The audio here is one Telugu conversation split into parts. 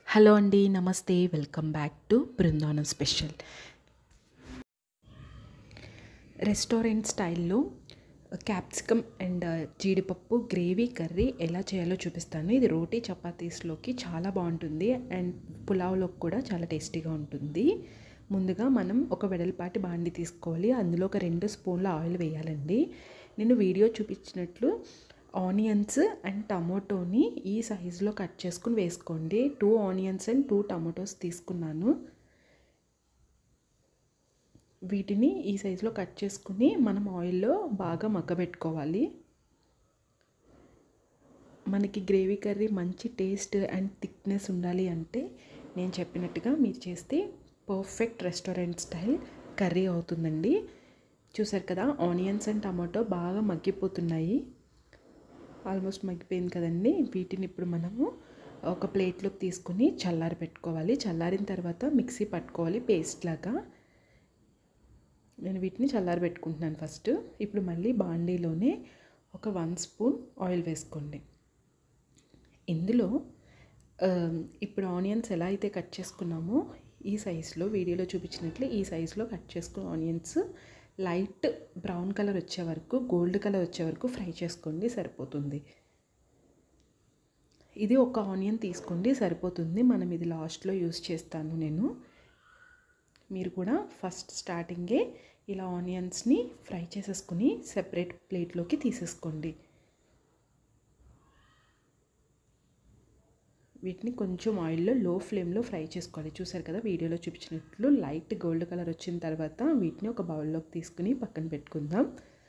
హలో అండి నమస్తే welcome back to Brindavanam special restaurant స్టైల్లో క్యాప్సికమ్ అండ్ జీడిపప్పు గ్రేవీ కర్రీ ఎలా చేయాలో చూపిస్తాను ఇది రోటీ చపాతీస్లోకి చాలా బాగుంటుంది అండ్ పులావ్లోకి కూడా చాలా టేస్టీగా ఉంటుంది ముందుగా మనం ఒక వెడల్పాటి బాండి తీసుకోవాలి అందులో ఒక రెండు స్పూన్ల ఆయిల్ వేయాలండి నేను వీడియో చూపించినట్లు ఆనియన్స్ అండ్ టమాటోని ఈ సైజులో కట్ చేసుకుని వేసుకోండి two onions and two tomatoes తీసుకున్నాను వీటిని ఈ సైజులో కట్ చేసుకుని మనం ఆయిల్లో బాగా మగ్గబెట్టుకోవాలి మనకి గ్రేవీ కర్రీ మంచి టేస్ట్ అండ్ థిక్నెస్ ఉండాలి అంటే నేను చెప్పినట్టుగా మీరు చేస్తే పర్ఫెక్ట్ రెస్టారెంట్ స్టైల్ కర్రీ అవుతుందండి చూసారు కదా ఆనియన్స్ అండ్ టమాటో బాగా మగ్గిపోతున్నాయి ఆల్మోస్ట్ మగ్గిపోయింది కదండి వీటిని ఇప్పుడు మనము ఒక ప్లేట్లోకి తీసుకుని చల్లారి పెట్టుకోవాలి చల్లారిన తర్వాత మిక్సీ పట్టుకోవాలి పేస్ట్ లాగా నేను వీటిని చల్లారి పెట్టుకుంటున్నాను ఫస్ట్ ఇప్పుడు మళ్ళీ బాండీలోనే ఒక వన్ స్పూన్ ఆయిల్ వేసుకోండి ఇందులో ఇప్పుడు ఆనియన్స్ ఎలా అయితే కట్ చేసుకున్నామో ఈ సైజులో వీడియోలో చూపించినట్లు ఈ సైజులో కట్ చేసుకున్న ఆనియన్స్ లైట్ బ్రౌన్ కలర్ వచ్చే వరకు గోల్డ్ కలర్ వచ్చే వరకు ఫ్రై చేసుకోండి సరిపోతుంది ఇది ఒక ఆనియన్ తీసుకోండి సరిపోతుంది మనం ఇది లాస్ట్లో యూస్ చేస్తాను నేను మీరు కూడా ఫస్ట్ స్టార్టింగే ఇలా ఆనియన్స్ని ఫ్రై చేసేసుకుని సెపరేట్ ప్లేట్లోకి తీసేసుకోండి వీటిని కొంచెం ఆయిల్లో లో ఫ్లేమ్లో ఫ్రై చేసుకోవాలి చూసారు కదా వీడియోలో చూపించినట్లు లైట్ గోల్డ్ కలర్ వచ్చిన తర్వాత వీటిని ఒక బౌల్లోకి తీసుకుని పక్కన పెట్టుకుందాం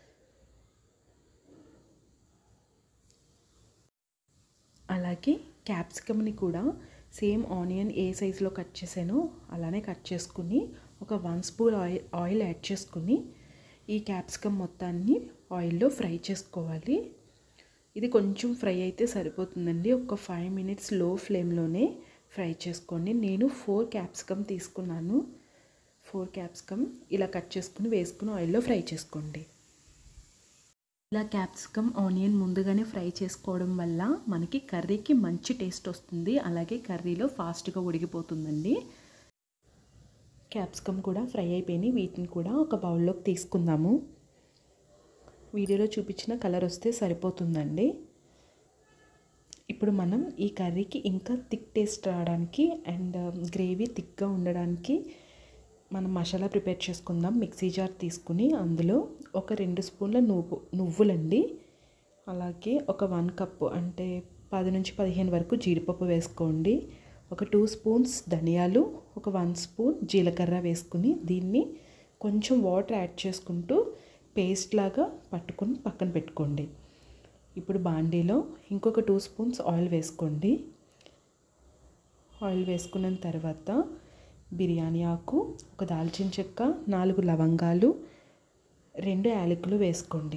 అలాగే క్యాప్సికమ్ని కూడా సేమ్ ఆనియన్ ఏ సైజులో కట్ చేసానో అలానే కట్ చేసుకుని ఒక one spoon oil oil add చేసుకుని ఈ క్యాప్సికమ్ మొత్తాన్ని ఆయిల్లో ఫ్రై చేసుకోవాలి ఇది కొంచెం ఫ్రై అయితే సరిపోతుందండి ఒక ఫైవ్ మినిట్స్ లో ఫ్లేమ్లోనే ఫ్రై చేసుకోండి నేను ఫోర్ క్యాప్సికమ్ తీసుకున్నాను ఫోర్ క్యాప్సికమ్ ఇలా కట్ చేసుకుని వేసుకుని ఆయిల్లో ఫ్రై చేసుకోండి ఇలా క్యాప్సికమ్ ఆనియన్ ముందుగానే ఫ్రై చేసుకోవడం వల్ల మనకి కర్రీకి మంచి టేస్ట్ వస్తుంది అలాగే కర్రీలో ఫాస్ట్గా ఉడికిపోతుందండి క్యాప్సికమ్ కూడా ఫ్రై అయిపోయినాయి వీటిని కూడా ఒక బౌల్లోకి తీసుకుందాము వీడియోలో చూపించిన కలర్ వస్తే సరిపోతుందండి ఇప్పుడు మనం ఈ కర్రీకి ఇంకా థిక్ టేస్ట్ రావడానికి అండ్ గ్రేవీ థిక్గా ఉండడానికి మనం మసాలా ప్రిపేర్ చేసుకుందాం మిక్సీ జార్ తీసుకుని అందులో ఒక రెండు స్పూన్ల నువ్వు నువ్వులండి అలాగే ఒక వన్ కప్పు అంటే పది నుంచి పదిహేను వరకు జీడిపప్పు వేసుకోండి ఒక టూ స్పూన్స్ ధనియాలు ఒక వన్ స్పూన్ జీలకర్ర వేసుకుని దీన్ని కొంచెం వాటర్ యాడ్ చేసుకుంటూ పేస్ట్ లాగా పట్టుకొని పక్కన పెట్టుకోండి ఇప్పుడు బాండీలో ఇంకొక టూ స్పూన్స్ ఆయిల్ వేసుకోండి ఆయిల్ వేసుకున్న తర్వాత బిర్యానీ ఆకు ఒక దాల్చిన చెక్క నాలుగు లవంగాలు రెండు యాలకులు వేసుకోండి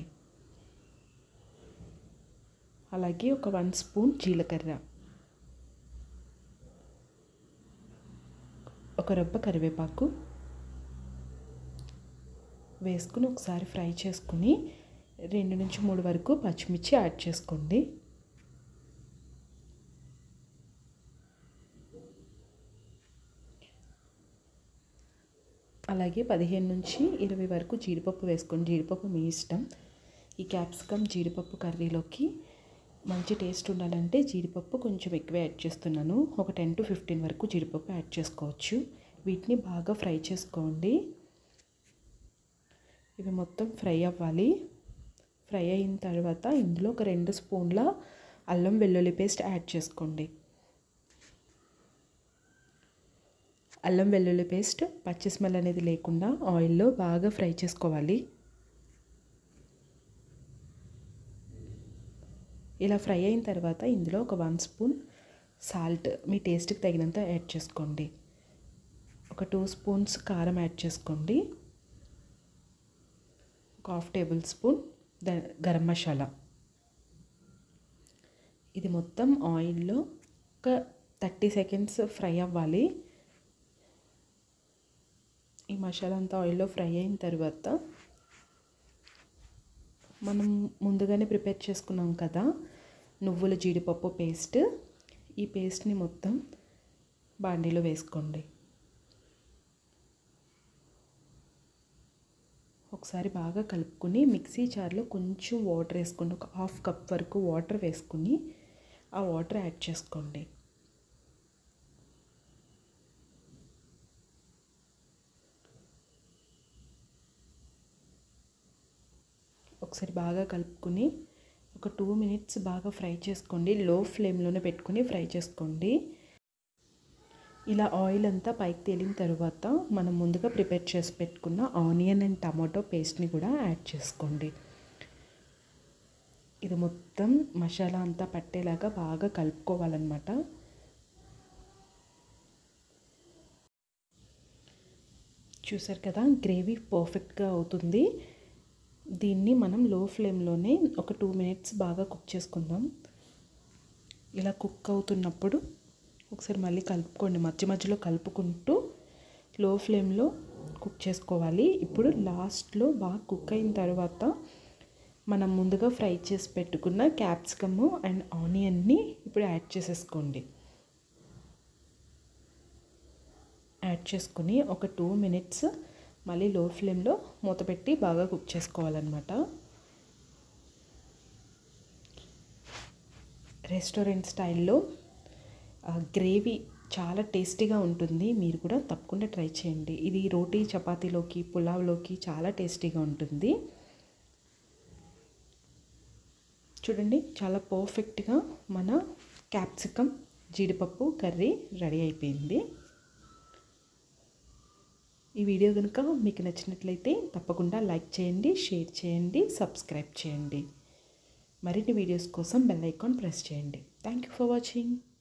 అలాగే ఒక వన్ స్పూన్ జీలకర్ర ఒక రబ్బ కరివేపాకు వేసుకుని ఒకసారి ఫ్రై చేసుకుని రెండు నుంచి మూడు వరకు పచ్చిమిర్చి యాడ్ చేసుకోండి అలాగే పదిహేను నుంచి ఇరవై వరకు జీడిపప్పు వేసుకోండి జీడిపప్పు మీ ఇష్టం ఈ క్యాప్సికమ్ జీడిపప్పు కర్రీలోకి మంచి టేస్ట్ ఉండాలంటే జీడిపప్పు కొంచెం ఎక్కువ యాడ్ చేస్తున్నాను ఒక టెన్ టు ఫిఫ్టీన్ వరకు జీడిపప్పు యాడ్ చేసుకోవచ్చు వీటిని బాగా ఫ్రై చేసుకోండి ఇవి మొత్తం ఫ్రై అవ్వాలి ఫ్రై అయిన తర్వాత ఇందులో ఒక రెండు స్పూన్ల అల్లం వెల్లుల్లి పేస్ట్ యాడ్ చేసుకోండి అల్లం వెల్లుల్లి పేస్ట్ పచ్చి స్మెల్ అనేది లేకుండా ఆయిల్లో బాగా ఫ్రై చేసుకోవాలి ఇలా ఫ్రై అయిన తర్వాత ఇందులో ఒక వన్ స్పూన్ సాల్ట్ మీ టేస్ట్కి తగినంత యాడ్ చేసుకోండి ఒక టూ స్పూన్స్ కారం యాడ్ చేసుకోండి ఒక half tablespoon the garam masala ఇది మొత్తం ఆయిల్లో ఒక థర్టీ సెకండ్స్ ఫ్రై అవ్వాలి ఈ మసాలా అంతా ఆయిల్లో ఫ్రై అయిన తర్వాత మనం ముందుగానే ప్రిపేర్ చేసుకున్నాం కదా నువ్వుల జీడిపప్పు పేస్ట్ ఈ పేస్ట్ని మొత్తం బాండీలో వేసుకోండి ఒకసారి బాగా కలుపుకొని మిక్సీ జార్లో కొంచెం వాటర్ వేసుకోండి ఒక హాఫ్ కప్ వరకు వాటర్ వేసుకుని ఆ వాటర్ యాడ్ చేసుకోండి ఒకసారి బాగా కలుపుకొని ఒక టూ మినిట్స్ బాగా ఫ్రై చేసుకోండి లో ఫ్లేమ్లోనే పెట్టుకుని ఫ్రై చేసుకోండి ఇలా ఆయిల్ అంతా పైకి తేలిన తర్వాత మనం ముందుగా ప్రిపేర్ చేసి పెట్టుకున్న ఆనియన్ అండ్ టమాటో పేస్ట్ని కూడా యాడ్ చేసుకోండి ఇది మొత్తం మసాలా అంతా పట్టేలాగా బాగా కలుపుకోవాలన్నమాట చూసారు కదా గ్రేవీ పర్ఫెక్ట్గా అవుతుంది దీన్ని మనం లో ఫ్లేమ్లోనే ఒక టూ మినిట్స్ బాగా కుక్ చేసుకుందాం ఇలా కుక్ అవుతున్నప్పుడు ఒకసారి మళ్ళీ కలుపుకోండి మధ్య మధ్యలో కలుపుకుంటూ లో ఫ్లేమ్లో కుక్ చేసుకోవాలి ఇప్పుడు లాస్ట్లో బాగా కుక్ అయిన తర్వాత మనం ముందుగా ఫ్రై చేసి పెట్టుకున్న క్యాప్సికమ్ అండ్ ఆనియన్ని ఇప్పుడు యాడ్ చేసేసుకోండి యాడ్ చేసుకుని ఒక టూ మినిట్స్ మళ్ళీ లో ఫ్లేమ్లో మూత పెట్టి బాగా కుక్ చేసుకోవాలన్నమాట రెస్టారెంట్ స్టైల్లో గ్రేవీ చాలా టేస్టీగా ఉంటుంది మీరు కూడా తప్పకుండా ట్రై చేయండి ఇది రోటీ చపాతీలోకి పులావ్లోకి చాలా టేస్టీగా ఉంటుంది చూడండి చాలా పర్ఫెక్ట్గా మన క్యాప్సికమ్ జీడిపప్పు కర్రీ రెడీ అయిపోయింది ఈ వీడియో కనుక మీకు నచ్చినట్లయితే తప్పకుండా లైక్ చేయండి షేర్ చేయండి సబ్స్క్రైబ్ చేయండి మరిన్ని వీడియోస్ కోసం బెల్ ఐకాన్ ప్రెస్ చేయండి థ్యాంక్ యూ ఫర్ వాచింగ్